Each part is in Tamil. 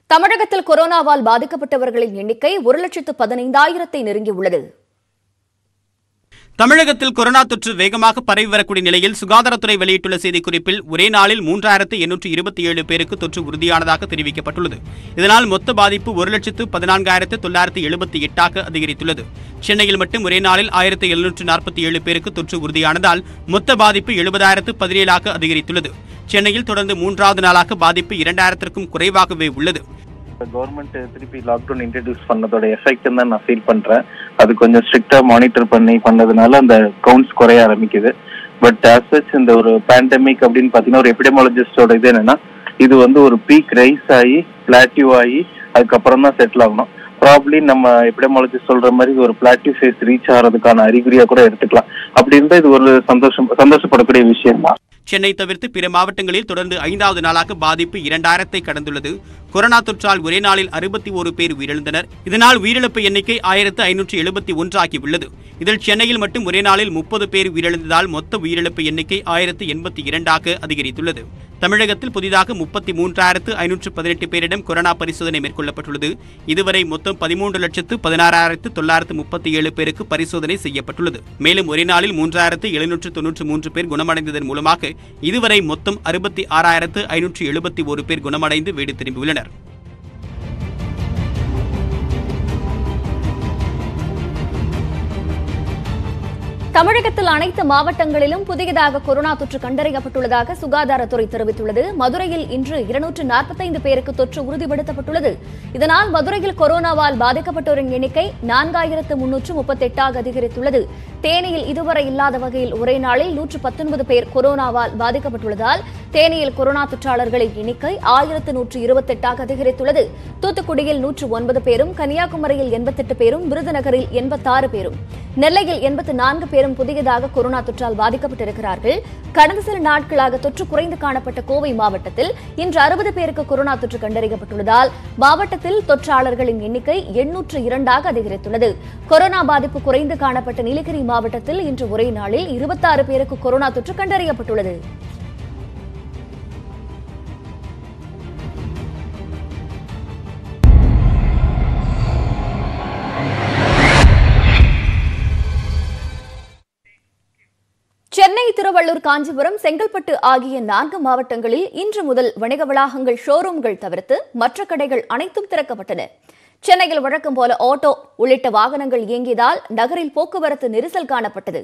தமிழகத்தில் கொரோனாவால் பாதிக்கப்பட்டவர்களின் எண்ணிக்கை ஒரு லட்சத்து பதினைந்தாயிரத்தை நெருங்கியுள்ளது தமிழகத்தில் கொரோனா தொற்று வேகமாக பரவி வரக்கூடிய நிலையில் சுகாதாரத்துறை வெளியிட்டுள்ள செய்திக்குறிப்பில் ஒரே நாளில் மூன்றாயிரத்து எண்ணூற்று இருபத்தி ஏழு பேருக்கு தொற்று உறுதியானதாக தெரிவிக்கப்பட்டுள்ளது இதனால் மொத்த பாதிப்பு ஒரு லட்சத்து பதினான்காயிரத்து தொள்ளாயிரத்து எழுபத்தி எட்டாக அதிகரித்துள்ளது சென்னையில் மட்டும் ஒரே நாளில் ஆயிரத்து எழுநூற்று நாற்பத்தி ஏழு பேருக்கு தொற்று உறுதியானதால் மொத்த பாதிப்பு எழுபதாயிரத்து பதினேழாக அதிகரித்துள்ளது சென்னையில் தொடர்ந்து மூன்றாவது நாளாக பாதிப்பு இரண்டாயிரத்திற்கும் குறைவாகவே உள்ளது கவர்மெண்ட் திருப்பி லாக்டவுன் இன்ட்ரடியூஸ் பண்ணதோட எஃபெக்ட் தான் நான் ஃபீல் பண்றேன் அது கொஞ்சம் ஸ்ட்ரிக்டா மானிட்டர் பண்ணி பண்ணதுனால அந்த கவுண்ட்ஸ் குறைய ஆரம்பிக்குது பட் ஆஸ் சச் இந்த ஒரு பேண்டமிக் அப்படின்னு பாத்தீங்கன்னா ஒரு எபிடமாலஜிஸ்டோட இது என்னன்னா இது வந்து ஒரு பீக் ரைஸ் ஆகி பிளாட்டிவ் ஆகி அதுக்கப்புறம் தான் செட்டில் ஆகணும் ப்ராப்ளி நம்ம எபிடமாலஜிஸ்ட் சொல்ற மாதிரி இது ஒரு பிளாட்டிவ் ஃபேஸ் ரீச் ஆகிறதுக்கான அறிகுறியா கூட எடுத்துக்கலாம் அப்படி இருந்தா இது ஒரு சந்தோஷம் சந்தோஷப்படக்கூடிய விஷயம் தான் சென்னை தவிர்த்து பிற மாவட்டங்களில் தொடர்ந்து ஐந்தாவது நாளாக பாதிப்பு இரண்டாயிரத்தை கடந்துள்ளது கொரோனா தொற்றால் ஒரே நாளில் அறுபத்தி ஒரு பேர் உயிரிழந்தனர் இதனால் உயிரிழப்பு எண்ணிக்கை ஆயிரத்து ஐநூற்று எழுபத்தி ஒன்றாகி உள்ளது இதில் சென்னையில் மட்டும் ஒரே நாளில் முப்பது பேர் உயிரிழந்ததால் மொத்த உயிரிழப்பு எண்ணிக்கை ஆயிரத்து எண்பத்தி இரண்டாக அதிகரித்துள்ளது தமிழகத்தில் புதிதாக முப்பத்தி மூன்றாயிரத்து ஐநூற்று பதினெட்டு பேரிடம் கொரோனா பரிசோதனை மேற்கொள்ளப்பட்டுள்ளது இதுவரை மொத்தம் பதிமூன்று லட்சத்து பதினாறாயிரத்து தொள்ளாயிரத்து முப்பத்தி ஏழு பேருக்கு பரிசோதனை செய்யப்பட்டுள்ளது மேலும் ஒரே நாளில் மூன்றாயிரத்து எழுநூற்று தொன்னூற்று மூன்று பேர் குணமடைந்ததன் மூலமாக இதுவரை மொத்தம் அறுபத்தி ஆறாயிரத்து ஐநூற்று எழுபத்தி ஒரு பேர் குணமடைந்து வீடு திரும்பியுள்ளனர் தமிழகத்தில் அனைத்து மாவட்டங்களிலும் புதியதாக கொரோனா தொற்று கண்டறியப்பட்டுள்ளதாக சுகாதாரத்துறை தெரிவித்துள்ளது மதுரையில் இன்று இருநூற்று நாற்பத்தைந்து பேருக்கு தொற்று உறுதிப்படுத்தப்பட்டுள்ளது இதனால் மதுரையில் கொரோனாவால் பாதிக்கப்பட்டோரின் எண்ணிக்கை நான்காயிரத்து முன்னூற்று முப்பத்தெட்டாக அதிகரித்துள்ளது தேனியில் இதுவரை இல்லாத வகையில் ஒரே நாளில் நூற்று பத்தொன்பது பேர் கொரோனாவால் பாதிக்கப்பட்டுள்ளதால் தேனியில் கொரோனா தொற்றாளர்களின் எண்ணிக்கை ஆயிரத்து நூற்று இருபத்தெட்டாக அதிகரித்துள்ளது தூத்துக்குடியில் நூற்று ஒன்பது பேரும் கன்னியாகுமரியில் எண்பத்தெட்டு பேரும் விருதுநகரில் எண்பத்தாறு பேரும் நெல்லையில் எண்பத்து நான்கு பேரும் புதியதாக கொரோனா தொற்றால் பாதிக்கப்பட்டிருக்கிறார்கள் கடந்த சில நாட்களாக தொற்று குறைந்து காணப்பட்ட கோவை மாவட்டத்தில் இன்று அறுபது பேருக்கு கொரோனா தொற்று கண்டறியப்பட்டுள்ளதால் மாவட்டத்தில் தொற்றாளர்களின் எண்ணிக்கை எண்ணூற்று இரண்டாக அதிகரித்துள்ளது கொரோனா பாதிப்பு குறைந்து காணப்பட்ட நீலகிரி மாவட்டத்தில் இன்று ஒரே நாளில் இருபத்தாறு பேருக்கு கொரோனா தொற்று கண்டறியப்பட்டுள்ளது சென்னை திருவள்ளூர் காஞ்சிபுரம் செங்கல்பட்டு ஆகிய நான்கு மாவட்டங்களில் இன்று முதல் வணிக வளாகங்கள் ஷோரூம்கள் தவிர்த்து மற்ற கடைகள் அனைத்தும் திறக்கப்பட்டன சென்னையில் வழக்கம் போல ஆட்டோ உள்ளிட்ட வாகனங்கள் இயங்கியதால் நகரில் போக்குவரத்து நெரிசல் காணப்பட்டது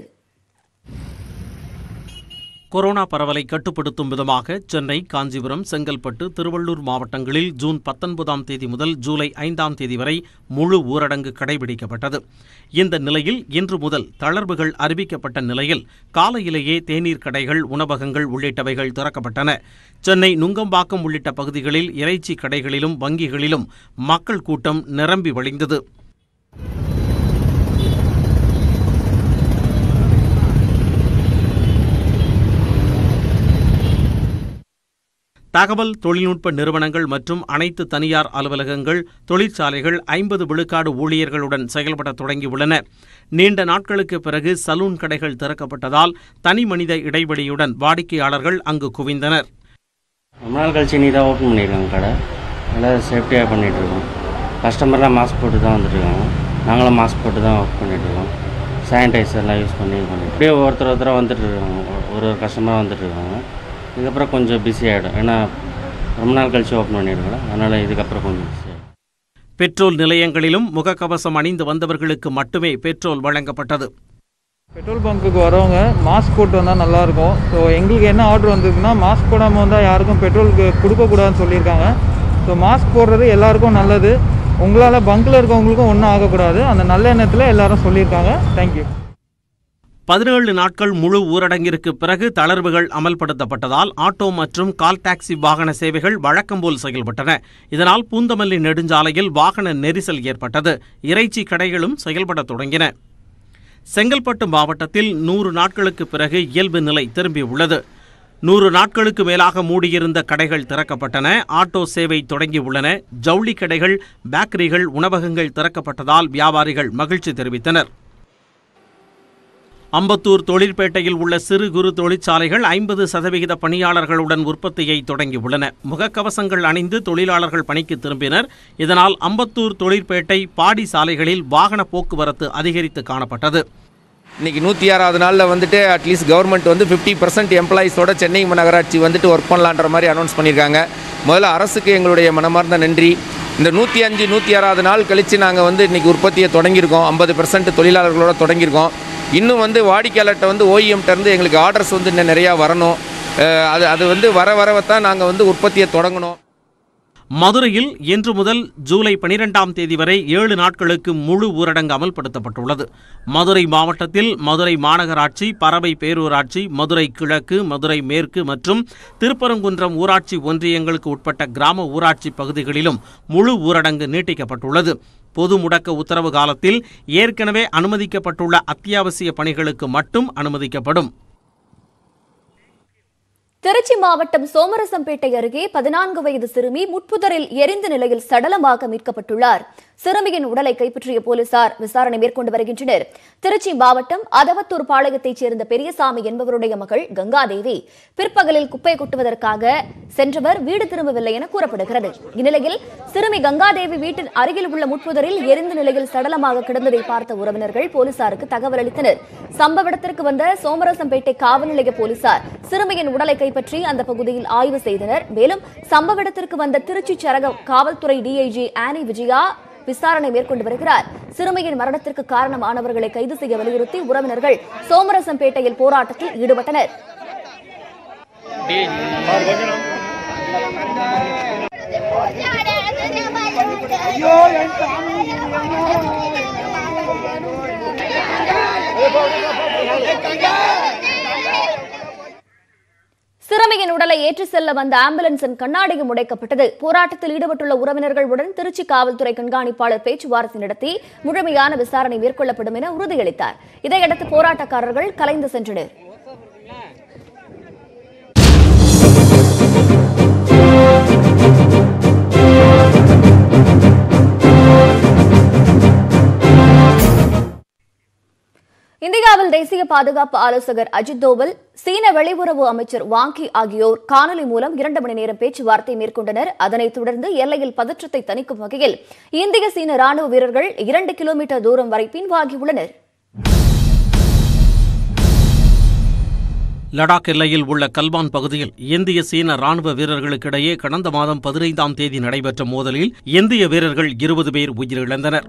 கொரோனா பரவலை கட்டுப்படுத்தும் விதமாக சென்னை காஞ்சிபுரம் செங்கல்பட்டு திருவள்ளூர் மாவட்டங்களில் ஜூன் பத்தொன்பதாம் தேதி முதல் ஜூலை ஐந்தாம் தேதி வரை முழு ஊரடங்கு கடைபிடிக்கப்பட்டது இந்த நிலையில் இன்று முதல் தளர்வுகள் அறிவிக்கப்பட்ட நிலையில் காலையிலேயே தேநீர் கடைகள் உணவகங்கள் உள்ளிட்டவைகள் திறக்கப்பட்டன சென்னை நுங்கம்பாக்கம் உள்ளிட்ட பகுதிகளில் இறைச்சி கடைகளிலும் வங்கிகளிலும் மக்கள் கூட்டம் நிரம்பி வழிந்தது தகவல் தொழில்நுட்ப நிறுவனங்கள் மற்றும் அனைத்து தனியார் அலுவலகங்கள் தொழிற்சாலைகள் ஐம்பது விழுக்காடு ஊழியர்களுடன் செயல்பட தொடங்கியுள்ளன நீண்ட நாட்களுக்கு பிறகு சலூன் கடைகள் திறக்கப்பட்டதால் தனி மனித இடைவெளியுடன் வாடிக்கையாளர்கள் அங்கு குவிந்தனர் ரொம்ப நாள் கழிச்சு நீ தான் ஓப்பன் பண்ணியிருக்காங்க கடை நல்லா சேஃப்டியாக பண்ணிகிட்ருக்கோம் கஸ்டமர்லாம் மாஸ்க் போட்டு தான் வந்துட்டுருக்காங்க நாங்களும் மாஸ்க் போட்டு தான் ஒர்க் பண்ணிகிட்ருக்கோம் சானிடைசர்லாம் யூஸ் பண்ணி பண்ணி இப்படியே ஒருத்தர் ஒருத்தராக வந்துட்டு இருக்காங்க ஒரு ஒரு கஸ்டமராக வந்துட்டு இருக்காங்க இதுக்கப்புறம் கொஞ்சம் பிஸி ஆகிடும் ஏன்னா ரொம்ப நாள் கழிச்சு ஓப்பன் பண்ணியிருக்கோம் அதனால் இதுக்கப்புறம் கொஞ்சம் பிஸி ஆகிடும் பெட்ரோல் நிலையங்களிலும் முகக்கவசம் அணிந்து வந்தவர்களுக்கு மட்டுமே பெட்ரோல் வழங்கப்பட்டது பெட்ரோல் பங்க்குக்கு வரவங்க மாஸ்க் போட்டு வந்தால் நல்லாயிருக்கும் ஸோ எங்களுக்கு என்ன ஆர்டர் வந்திருக்குன்னா மாஸ்க் போடாமல் வந்தால் யாருக்கும் பெட்ரோலுக்கு கொடுக்கக்கூடாதுன்னு சொல்லியிருக்காங்க ஸோ மாஸ்க் போடுறது எல்லாருக்கும் நல்லது உங்களால் பங்க்கில் இருக்கவங்களுக்கும் ஒன்றும் ஆகக்கூடாது அந்த நல்ல எண்ணத்தில் எல்லாரும் சொல்லியிருக்காங்க தேங்க்யூ பதினேழு நாட்கள் முழு ஊரடங்கிற்கு பிறகு தளர்வுகள் அமல்படுத்தப்பட்டதால் ஆட்டோ மற்றும் கால் டாக்ஸி வாகன சேவைகள் வழக்கம்போல் செயல்பட்டன இதனால் பூந்தமல்லி நெடுஞ்சாலையில் வாகன நெரிசல் ஏற்பட்டது இறைச்சி கடைகளும் செயல்படத் தொடங்கின செங்கல்பட்டு மாவட்டத்தில் நூறு நாட்களுக்கு பிறகு இயல்பு நிலை திரும்பியுள்ளது நூறு நாட்களுக்கு மேலாக மூடியிருந்த கடைகள் திறக்கப்பட்டன ஆட்டோ சேவை தொடங்கியுள்ளன ஜவுளி கடைகள் பேக்கரிகள் உணவகங்கள் திறக்கப்பட்டதால் வியாபாரிகள் மகிழ்ச்சி தெரிவித்தனர் அம்பத்தூர் தொழிற்பேட்டையில் உள்ள சிறு குறு தொழிற்சாலைகள் ஐம்பது சதவிகித பணியாளர்களுடன் உற்பத்தியை தொடங்கியுள்ளன முகக்கவசங்கள் அணிந்து தொழிலாளர்கள் பணிக்கு திரும்பினர் இதனால் அம்பத்தூர் தொழிற்பேட்டை பாடி சாலைகளில் வாகன போக்குவரத்து அதிகரித்து காணப்பட்டது இன்னைக்கு நூற்றி ஆறாவது நாளில் வந்துட்டு அட்லீஸ்ட் கவர்மெண்ட் வந்து ஃபிஃப்டி பர்சன்ட் எம்ப்ளாயிஸோட சென்னை மாநகராட்சி வந்துட்டு ஒர்க் பண்ணலான்ற மாதிரி அனௌன்ஸ் பண்ணியிருக்காங்க முதல்ல அரசுக்கு எங்களுடைய மனமார்ந்த நன்றி இந்த நூற்றி அஞ்சு நூற்றி ஆறாவது நாள் கழித்து நாங்கள் வந்து இன்றைக்கி உற்பத்தியை தொடங்கியிருக்கோம் ஐம்பது பர்சன்ட் தொழிலாளர்களோட தொடங்கியிருக்கோம் இன்னும் வந்து வாடிக்கையாளர்கிட்ட வந்து ஓஇஎம்கிட்ட இருந்து எங்களுக்கு ஆர்டர்ஸ் வந்து இன்னும் நிறையா வரணும் அஹ் அது அது வந்து வர வரவத்தான் நாங்கள் வந்து உற்பத்தியை தொடங்கணும் மதுரையில் இன்று முதல் ஜூலை பனிரெண்டாம் தேதி வரை ஏழு நாட்களுக்கு முழு ஊரடங்கு அமல்படுத்தப்பட்டுள்ளது மதுரை மாவட்டத்தில் மதுரை மாநகராட்சி பறவை பேரூராட்சி மதுரை கிழக்கு மதுரை மேற்கு மற்றும் திருப்பரங்குன்றம் ஊராட்சி ஒன்றியங்களுக்கு உட்பட்ட கிராம ஊராட்சி பகுதிகளிலும் முழு ஊரடங்கு நீட்டிக்கப்பட்டுள்ளது பொது முடக்க உத்தரவு காலத்தில் ஏற்கனவே அனுமதிக்கப்பட்டுள்ள அத்தியாவசிய பணிகளுக்கு மட்டும் அனுமதிக்கப்படும் திருச்சி மாவட்டம் சோமரசம்பேட்டை அருகே பதினான்கு வயது சிறுமி முட்புதரில் எரிந்த நிலையில் சடலமாக மீட்கப்பட்டுள்ளார் சிறுமியின் உடலை கைப்பற்றிய போலீசார் விசாரணை மேற்கொண்டு வருகின்றனர் திருச்சி மாவட்டம் அதவத்தூர் பாளையத்தைச் சேர்ந்த பெரியசாமி என்பவருடைய மகள் கங்காதேவி பிற்பகலில் குப்பை கொட்டுவதற்காக சென்றவர் வீடு திரும்பவில்லை என கூறப்படுகிறது இந்நிலையில் சிறுமி கங்காதேவி வீட்டின் அருகில் உள்ள முட்புதரில் எரிந்த நிலையில் சடலமாக கிடந்ததை பார்த்த உறவினர்கள் போலீசாருக்கு தகவல் அளித்தனர் சம்பவ இடத்திற்கு வந்த சோமரசம்பேட்டை காவல் நிலைய போலீசார் சிறுமியின் உடலை கைப்பற்றி அந்த பகுதியில் ஆய்வு செய்தனர் மேலும் சம்பவ இடத்திற்கு வந்த திருச்சி சரக காவல்துறை டிஐஜி ஆனி விஜயா விசாரணை மேற்கொண்டு வருகிறார் சிறுமியின் மரணத்திற்கு காரணமானவர்களை கைது செய்ய வலியுறுத்தி உறவினர்கள் சோமரசம்பேட்டையில் போராட்டத்தில் ஈடுபட்டனர் சிறுமியின் உடலை ஏற்றி செல்ல வந்த ஆம்புலன்ஸின் கண்ணாடியும் உடைக்கப்பட்டது போராட்டத்தில் ஈடுபட்டுள்ள உறவினர்களுடன் திருச்சி காவல்துறை கண்காணிப்பாளர் பேச்சுவார்த்தை நடத்தி முழுமையான விசாரணை மேற்கொள்ளப்படும் என உறுதியளித்தார் இதையடுத்து போராட்டக்காரர்கள் கலைந்து சென்றனர் இந்தியாவில் தேசிய பாதுகாப்பு ஆலோசகர் அஜித் தோவல் சீன வெளியுறவு அமைச்சர் வாங்கி ஆகியோர் காணொலி மூலம் இரண்டு மணி நேரம் பேச்சுவார்த்தை மேற்கொண்டனர் அதனைத் தொடர்ந்து எல்லையில் பதற்றத்தை தணிக்கும் வகையில் இந்திய சீன ராணுவ வீரர்கள் இரண்டு கிலோமீட்டர் தூரம் வரை பின்வாங்கியுள்ளனர் லடாக் எல்லையில் உள்ள கல்வான் பகுதியில் இந்திய சீன ராணுவ வீரர்களுக்கிடையே கடந்த மாதம் பதினைந்தாம் தேதி நடைபெற்ற மோதலில் இந்திய வீரர்கள் இருபது பேர் உயிரிழந்தனர்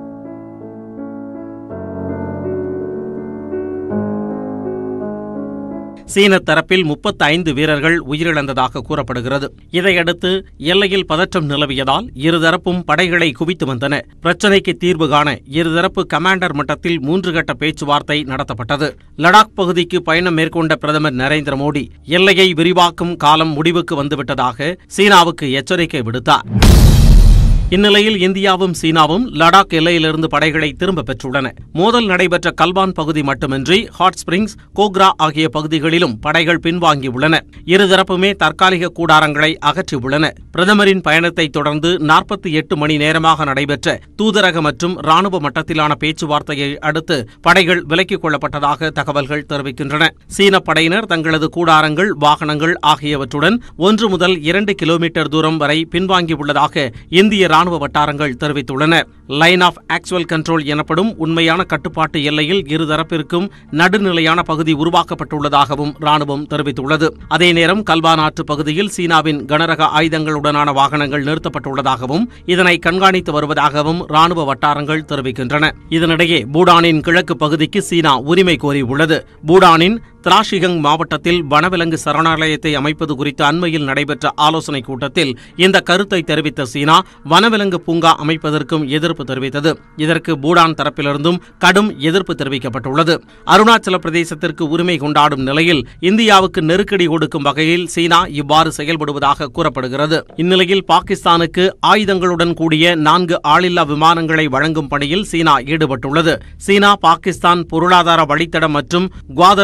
சீன தரப்பில் 35 வீரர்கள் உயிரிழந்ததாக கூறப்படுகிறது இதையடுத்து எல்லையில் பதற்றம் நிலவியதால் இருதரப்பும் படைகளை குவித்து வந்தன பிரச்சினைக்கு தீர்வு காண இருதரப்பு கமாண்டர் மட்டத்தில் மூன்று கட்ட பேச்சுவார்த்தை நடத்தப்பட்டது லடாக் பகுதிக்கு பயணம் மேற்கொண்ட பிரதமர் நரேந்திர மோடி எல்லையை விரிவாக்கும் காலம் முடிவுக்கு வந்துவிட்டதாக சீனாவுக்கு எச்சரிக்கை விடுத்தார் இந்நிலையில் இந்தியாவும் சீனாவும் லடாக் எல்லையிலிருந்து படைகளை திரும்ப பெற்றுள்ளன மோதல் நடைபெற்ற கல்வான் பகுதி மட்டுமின்றி ஹாட் ஸ்பிரிங்ஸ் கோக்ரா ஆகிய பகுதிகளிலும் படைகள் பின்வாங்கியுள்ளன இருதரப்புமே தற்காலிக கூடாரங்களை அகற்றியுள்ளன பிரதமரின் பயணத்தை தொடர்ந்து நாற்பத்தி எட்டு மணி நேரமாக நடைபெற்ற தூதரக மற்றும் ராணுவ மட்டத்திலான பேச்சுவார்த்தையை அடுத்து படைகள் விலக்கிக் கொள்ளப்பட்டதாக தகவல்கள் தெரிவிக்கின்றன சீன படையினர் தங்களது கூடாரங்கள் வாகனங்கள் ஆகியவற்றுடன் ஒன்று முதல் இரண்டு கிலோமீட்டர் தூரம் வரை பின்வாங்கியுள்ளதாக இந்திய ராணுவ வட்டாரங்கள் தெரிவித்துள்ளன லைன் ஆஃப் ஆக்சுவல் கண்ட்ரோல் எனப்படும் உண்மையான கட்டுப்பாட்டு எல்லையில் இருதரப்பிற்கும் நடுநிலையான பகுதி உருவாக்கப்பட்டுள்ளதாகவும் ராணுவம் தெரிவித்துள்ளது அதே நேரம் கல்வான் ஆற்று பகுதியில் சீனாவின் கனரக ஆயுதங்களுடனான வாகனங்கள் நிறுத்தப்பட்டுள்ளதாகவும் இதனை கண்காணித்து வருவதாகவும் ராணுவ வட்டாரங்கள் தெரிவிக்கின்றன இதனிடையே பூடானின் கிழக்கு பகுதிக்கு சீனா உரிமை கோரியுள்ளது பூடானின் திராஷிகங் மாவட்டத்தில் வனவிலங்கு சரணாலயத்தை அமைப்பது குறித்து அண்மையில் நடைபெற்ற ஆலோசனைக் கூட்டத்தில் இந்த கருத்தை தெரிவித்த சீனா வனவிலங்கு பூங்கா அமைப்பதற்கும் எதிர்ப்பு தெரிவித்தது இதற்கு பூடான் தரப்பிலிருந்தும் கடும் எதிர்ப்பு தெரிவிக்கப்பட்டுள்ளது அருணாச்சல பிரதேசத்திற்கு உரிமை கொண்டாடும் நிலையில் இந்தியாவுக்கு நெருக்கடி கொடுக்கும் வகையில் சீனா இவ்வாறு செயல்படுவதாக கூறப்படுகிறது இந்நிலையில் பாகிஸ்தானுக்கு ஆயுதங்களுடன் கூடிய நான்கு ஆளில்லா விமானங்களை வழங்கும் பணியில் சீனா ஈடுபட்டுள்ளது சீனா பாகிஸ்தான் பொருளாதார வழித்தடம் மற்றும் குவாதர் துறைமுக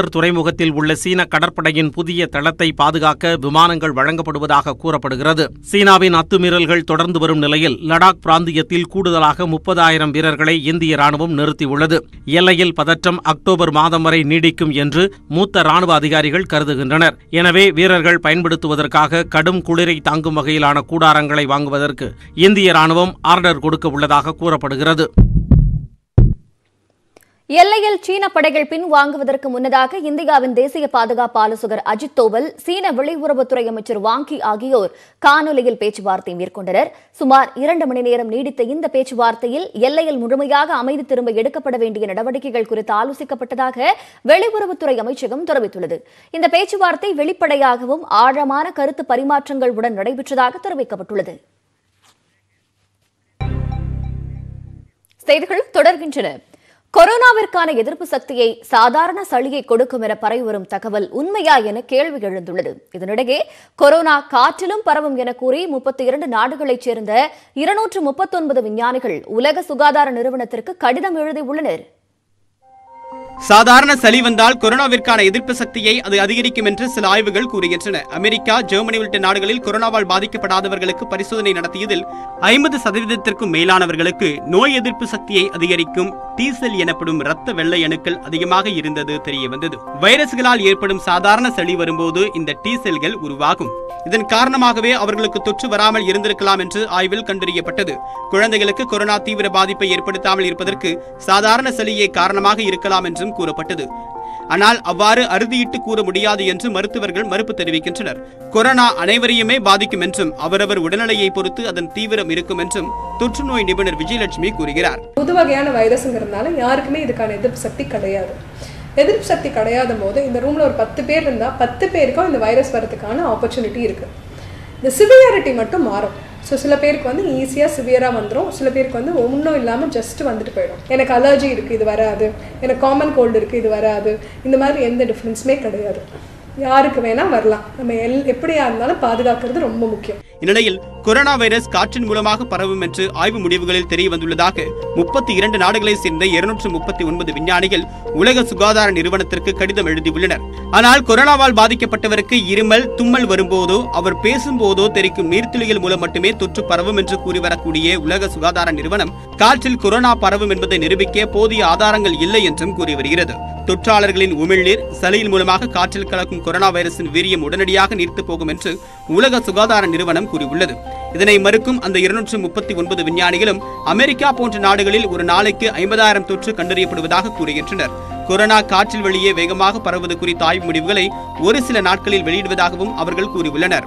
துறைமுகத்தில் உள்ள சீன கடற்படையின் புதிய தளத்தை பாதுகாக்க விமானங்கள் வழங்கப்படுவதாக கூறப்படுகிறது சீனாவின் அத்துமீறல்கள் தொடர்ந்து வரும் நிலையில் லடாக் பிராந்தியத்தில் கூடுதலாக முப்பதாயிரம் வீரர்களை இந்திய ராணுவம் நிறுத்தியுள்ளது எல்லையில் பதற்றம் அக்டோபர் மாதம் வரை நீடிக்கும் என்று மூத்த ராணுவ அதிகாரிகள் கருதுகின்றனர் எனவே வீரர்கள் பயன்படுத்துவதற்காக கடும் குளிரை தாங்கும் வகையிலான கூடாரங்களை வாங்குவதற்கு இந்திய ராணுவம் ஆர்டர் கொடுக்க உள்ளதாக கூறப்படுகிறது எல்லையில் சீன படைகள் பின் வாங்குவதற்கு முன்னதாக இந்தியாவின் தேசிய பாதுகாப்பு ஆலோசகர் அஜித் தோவல் சீன வெளியுறவுத்துறை அமைச்சர் வாங்கி ஆகியோர் காணொலியில் பேச்சுவார்த்தை மேற்கொண்டனர் சுமார் இரண்டு மணி நேரம் நீடித்த இந்த பேச்சுவார்த்தையில் எல்லையில் முழுமையாக அமைதி திரும்ப எடுக்கப்பட வேண்டிய நடவடிக்கைகள் குறித்து ஆலோசிக்கப்பட்டதாக வெளியுறவுத்துறை அமைச்சகம் தெரிவித்துள்ளது இந்த பேச்சுவார்த்தை வெளிப்படையாகவும் ஆழமான கருத்து பரிமாற்றங்கள் உடன் நடைபெற்றதாக தெரிவிக்கப்பட்டுள்ளது செய்திகள் தொடர்கின்றன கொரோனாவிற்கான எதிர்ப்பு சக்தியை சாதாரண சளியை கொடுக்கும் என பரவி வரும் தகவல் உண்மையா என கேள்வி எழுந்துள்ளது இதனிடையே கொரோனா காற்றிலும் பரவும் என கூறி முப்பத்தி இரண்டு நாடுகளைச் சேர்ந்த இருநூற்று முப்பத்தொன்பது விஞ்ஞானிகள் உலக சுகாதார நிறுவனத்திற்கு கடிதம் எழுதியுள்ளனர் சாதாரண சளி வந்தால் கொரோனாவிற்கான எதிர்ப்பு சக்தியை அது அதிகரிக்கும் என்று சில ஆய்வுகள் கூறுகின்றன அமெரிக்கா ஜெர்மனி உள்ளிட்ட நாடுகளில் கொரோனாவால் பாதிக்கப்படாதவர்களுக்கு பரிசோதனை நடத்தியதில் ஐம்பது சதவீதத்திற்கும் மேலானவர்களுக்கு நோய் எதிர்ப்பு சக்தியை அதிகரிக்கும் டி செல் எனப்படும் இரத்த வெள்ளை அணுக்கள் அதிகமாக இருந்தது தெரிய வந்தது வைரஸ்களால் ஏற்படும் சாதாரண சளி வரும்போது இந்த டி செல்கள் உருவாகும் இதன் காரணமாகவே அவர்களுக்கு தொற்று வராமல் இருந்திருக்கலாம் என்று ஆய்வில் கண்டறியப்பட்டது குழந்தைகளுக்கு கொரோனா தீவிர பாதிப்பை ஏற்படுத்தாமல் இருப்பதற்கு சாதாரண சளியே காரணமாக இருக்கலாம் என்றும் கூறப்பட்டது ஆனால் அவ்வாறு அறுதியிட்டு கூற முடியாது என்று மருத்துவர்கள் மறுப்பு தெரிவிக்கின்றனர் கொரோனா அனைவரையுமே பாதிக்கும் என்றும் அவரவர் உடல்நிலையை பொறுத்து அதன் தீவிரம் இருக்கும் என்றும் தொற்றுநோய் நிபுணர் விஜயலட்சுமி கூறுகிறார் புது வகையான வைரஸுங்கிறதுனால யாருக்குமே இதுக்கான எதிர்ப்பு சக்தி கிடையாது எதிர்ப்பு சக்தி கிடையாத போது இந்த ரூமில் ஒரு பத்து பேர் இருந்தால் பத்து பேருக்கும் இந்த வைரஸ் வரதுக்கான ஆப்பர்ச்சுனிட்டி இருக்குது இந்த சிவியாரிட்டி மட்டும் மாறும் ஸோ சில பேருக்கு வந்து ஈஸியாக சிவியராக வந்துடும் சில பேருக்கு வந்து ஒன்றும் இல்லாமல் ஜஸ்ட் வந்துட்டு போயிடும் எனக்கு அலர்ஜி இருக்குது இது வராது எனக்கு காமன் கோல்டு இருக்குது இது வராது இந்த மாதிரி எந்த டிஃப்ரென்ஸுமே கிடையாது யாருக்கு வேணால் வரலாம் நம்ம எல் எப்படியா இருந்தாலும் பாதுகாக்கிறது ரொம்ப முக்கியம் இந்நிலையில் கொரோனா வைரஸ் காற்றின் மூலமாக பரவும் என்று ஆய்வு முடிவுகளில் தெரிய வந்துள்ளதாக முப்பத்தி இரண்டு நாடுகளைச் சேர்ந்த இருநூற்று முப்பத்தி ஒன்பது விஞ்ஞானிகள் உலக சுகாதார நிறுவனத்திற்கு கடிதம் எழுதியுள்ளனர் ஆனால் கொரோனாவால் பாதிக்கப்பட்டவருக்கு இருமல் தும்மல் வரும்போதோ அவர் பேசும்போதோ தெரிக்கும் நீர்த்துளிகள் மூலம் மட்டுமே தொற்று பரவும் என்று கூறி வரக்கூடிய உலக சுகாதார நிறுவனம் காற்றில் கொரோனா பரவும் என்பதை நிரூபிக்க போதிய ஆதாரங்கள் இல்லை என்றும் கூறி வருகிறது தொற்றாளர்களின் உமிழ்நீர் சளியின் மூலமாக காற்றில் கலக்கும் கொரோனா வைரஸின் வீரியம் உடனடியாக நீர்த்து போகும் என்று உலக சுகாதார நிறுவனம் கூறியுள்ளது இதனை மறுக்கும் அந்த இருநூற்று முப்பத்தி ஒன்பது விஞ்ஞானிகளும் அமெரிக்கா போன்ற நாடுகளில் ஒரு நாளைக்கு ஐம்பதாயிரம் தொற்று கண்டறியப்படுவதாக கூறுகின்றனர் கொரோனா காற்றில் வெளியே வேகமாக பரவுவது குறித்த ஆய்வு முடிவுகளை ஒரு சில நாட்களில் வெளியிடுவதாகவும் அவர்கள் கூறியுள்ளனர்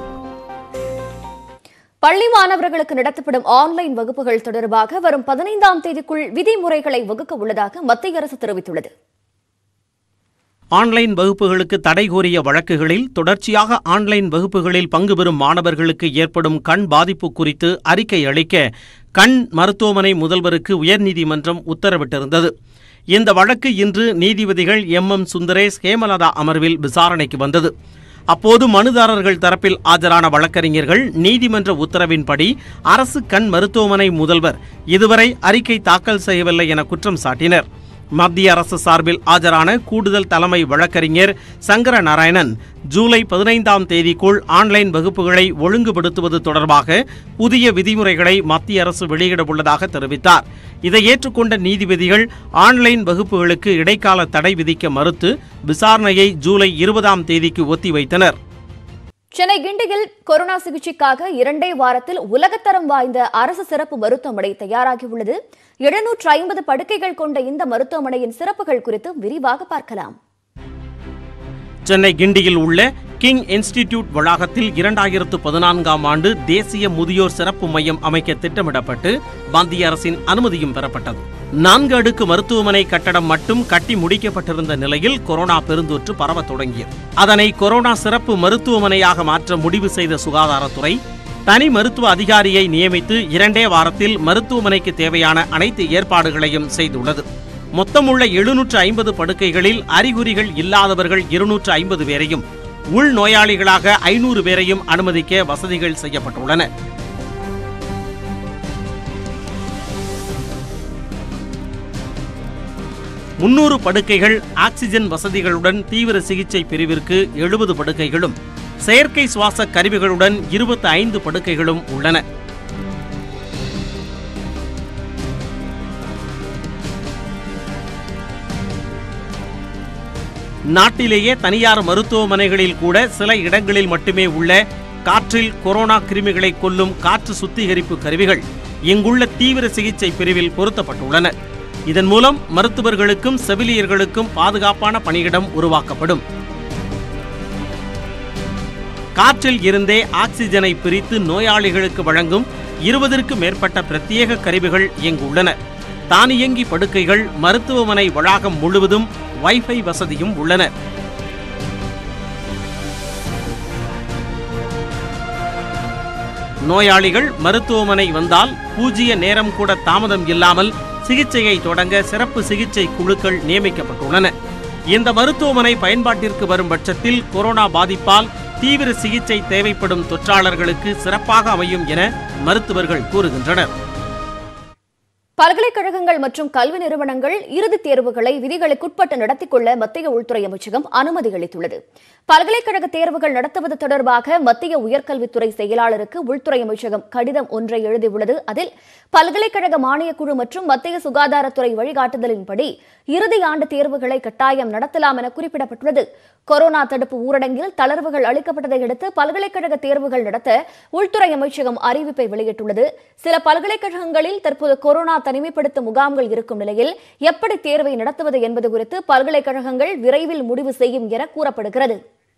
பள்ளி மாணவர்களுக்கு நடத்தப்படும் ஆன்லைன் வகுப்புகள் தொடர்பாக வரும் பதினைந்தாம் தேதிக்குள் விதிமுறைகளை வகுக்க உள்ளதாக மத்திய அரசு தெரிவித்துள்ளது ஆன்லைன் வகுப்புகளுக்கு தடை கோரிய வழக்குகளில் தொடர்ச்சியாக ஆன்லைன் வகுப்புகளில் பங்கு பெறும் மாணவர்களுக்கு ஏற்படும் கண் பாதிப்பு குறித்து அறிக்கை அளிக்க கண் மருத்துவமனை முதல்வருக்கு உயர்நீதிமன்றம் உத்தரவிட்டிருந்தது இந்த வழக்கு இன்று நீதிபதிகள் எம் எம் சுந்தரேஷ் ஹேமலதா அமர்வில் விசாரணைக்கு வந்தது அப்போது மனுதாரர்கள் தரப்பில் ஆஜரான வழக்கறிஞர்கள் நீதிமன்ற உத்தரவின்படி அரசு கண் மருத்துவமனை முதல்வர் இதுவரை அறிக்கை தாக்கல் செய்யவில்லை என குற்றம் சாட்டினர் மத்திய அரசு சார்பில் ஆஜரான கூடுதல் தலைமை வழக்கறிஞர் சங்கர நாராயணன் ஜூலை பதினைந்தாம் தேதிக்குள் ஆன்லைன் வகுப்புகளை ஒழுங்குபடுத்துவது தொடர்பாக புதிய விதிமுறைகளை மத்திய அரசு வெளியிட உள்ளதாக தெரிவித்தார் இதை ஏற்றுக்கொண்ட நீதிபதிகள் ஆன்லைன் வகுப்புகளுக்கு இடைக்கால தடை விதிக்க மறுத்து விசாரணையை ஜூலை இருபதாம் தேதிக்கு ஒத்திவைத்தனர் சென்னை கிண்டியில் கொரோனா சிகிச்சைக்காக இரண்டே வாரத்தில் உலகத்தரம் வாய்ந்த அரசு சிறப்பு மருத்துவமனை தயாராகியுள்ளது எழுநூற்று ஐம்பது படுக்கைகள் கொண்ட இந்த மருத்துவமனையின் சிறப்புகள் குறித்து விரிவாக பார்க்கலாம் சென்னை கிண்டியில் உள்ள கிங் இன்ஸ்டிடியூட் வளாகத்தில் இரண்டாயிரத்து பதினான்காம் ஆண்டு தேசிய முதியோர் சிறப்பு மையம் அமைக்க திட்டமிடப்பட்டு மத்திய அரசின் அனுமதியும் பெறப்பட்டது நான்கு அடுக்கு மருத்துவமனை கட்டடம் மட்டும் கட்டி முடிக்கப்பட்டிருந்த நிலையில் கொரோனா பெருந்தொற்று பரவத் தொடங்கியது அதனை கொரோனா சிறப்பு மருத்துவமனையாக மாற்ற முடிவு செய்த சுகாதாரத்துறை தனி மருத்துவ அதிகாரியை நியமித்து இரண்டே வாரத்தில் மருத்துவமனைக்கு தேவையான அனைத்து ஏற்பாடுகளையும் செய்துள்ளது மொத்தமுள்ள எழுநூற்று ஐம்பது படுக்கைகளில் அறிகுறிகள் இல்லாதவர்கள் இருநூற்று ஐம்பது பேரையும் உள் நோயாளிகளாக ஐநூறு பேரையும் அனுமதிக்க வசதிகள் செய்யப்பட்டுள்ளன முன்னூறு படுக்கைகள் ஆக்சிஜன் வசதிகளுடன் தீவிர சிகிச்சை பிரிவிற்கு எழுபது படுக்கைகளும் செயற்கை சுவாச கருவிகளுடன் இருபத்தி ஐந்து படுக்கைகளும் உள்ளன நாட்டிலேயே தனியார் மருத்துவமனைகளில் கூட சில இடங்களில் மட்டுமே உள்ள காற்றில் கொரோனா கிருமிகளை கொல்லும் காற்று சுத்திகரிப்பு கருவிகள் இங்குள்ள தீவிர சிகிச்சை பிரிவில் பொருத்தப்பட்டுள்ளன இதன் மூலம் மருத்துவர்களுக்கும் செவிலியர்களுக்கும் பாதுகாப்பான பணியிடம் உருவாக்கப்படும் காற்றில் இருந்தே ஆக்சிஜனை பிரித்து நோயாளிகளுக்கு வழங்கும் இருபதற்கும் மேற்பட்ட பிரத்யேக கருவிகள் இங்கு உள்ளன தானியங்கி படுக்கைகள் மருத்துவமனை வளாகம் முழுவதும் வைஃபை வசதியும் உள்ளன நோயாளிகள் மருத்துவமனை வந்தால் பூஜ்ய நேரம் கூட தாமதம் இல்லாமல் சிகிச்சையை தொடங்க சிறப்பு சிகிச்சை குழுக்கள் நியமிக்கப்பட்டுள்ளன இந்த மருத்துவமனை பயன்பாட்டிற்கு வரும் பட்சத்தில் கொரோனா பாதிப்பால் தீவிர சிகிச்சை தேவைப்படும் தொற்றாளர்களுக்கு சிறப்பாக அமையும் என மருத்துவர்கள் கூறுகின்றனர் பல்கலைக்கழகங்கள் மற்றும் கல்வி நிறுவனங்கள் இறுதித் தேர்வுகளை விதிகளுக்குட்பட்டு நடத்திக் கொள்ள மத்திய உள்துறை அமைச்சகம் அனுமதி அளித்துள்ளது பல்கலைக்கழக தேர்வுகள் நடத்துவது தொடர்பாக மத்திய உயர்கல்வித்துறை செயலாளருக்கு உள்துறை அமைச்சகம் கடிதம் ஒன்றை எழுதியுள்ளது அதில் பல்கலைக்கழக மானியக்குழு மற்றும் மத்திய சுகாதாரத்துறை வழிகாட்டுதலின்படி இறுதி ஆண்டு தேர்வுகளை கட்டாயம் நடத்தலாம் என குறிப்பிடப்பட்டுள்ளது கொரோனா தடுப்பு ஊரடங்கில் தளர்வுகள் அளிக்கப்பட்டதை அடுத்து பல்கலைக்கழக தேர்வுகள் நடத்த உள்துறை அமைச்சகம் அறிவிப்பை வெளியிட்டுள்ளது சில பல்கலைக்கழகங்களில் தற்போது கொரோனா தனிமைப்படுத்தும் முகாம்கள் இருக்கும் நிலையில் எப்படி தேர்வை நடத்துவது என்பது குறித்து பல்கலைக்கழகங்கள் விரைவில் முடிவு செய்யும் என கூறப்படுகிறது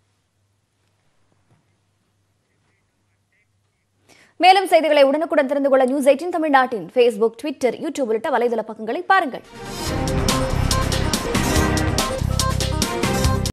மேலும் செய்திகளை உடனுக்குடன் தெரிந்து கொள்ள நியூஸ் எயிட்டின் தமிழ்நாட்டின் ஃபேஸ்புக் ட்விட்டர் யூடியூப் உள்ளிட்ட வலைதள பக்கங்களை பாருங்கள்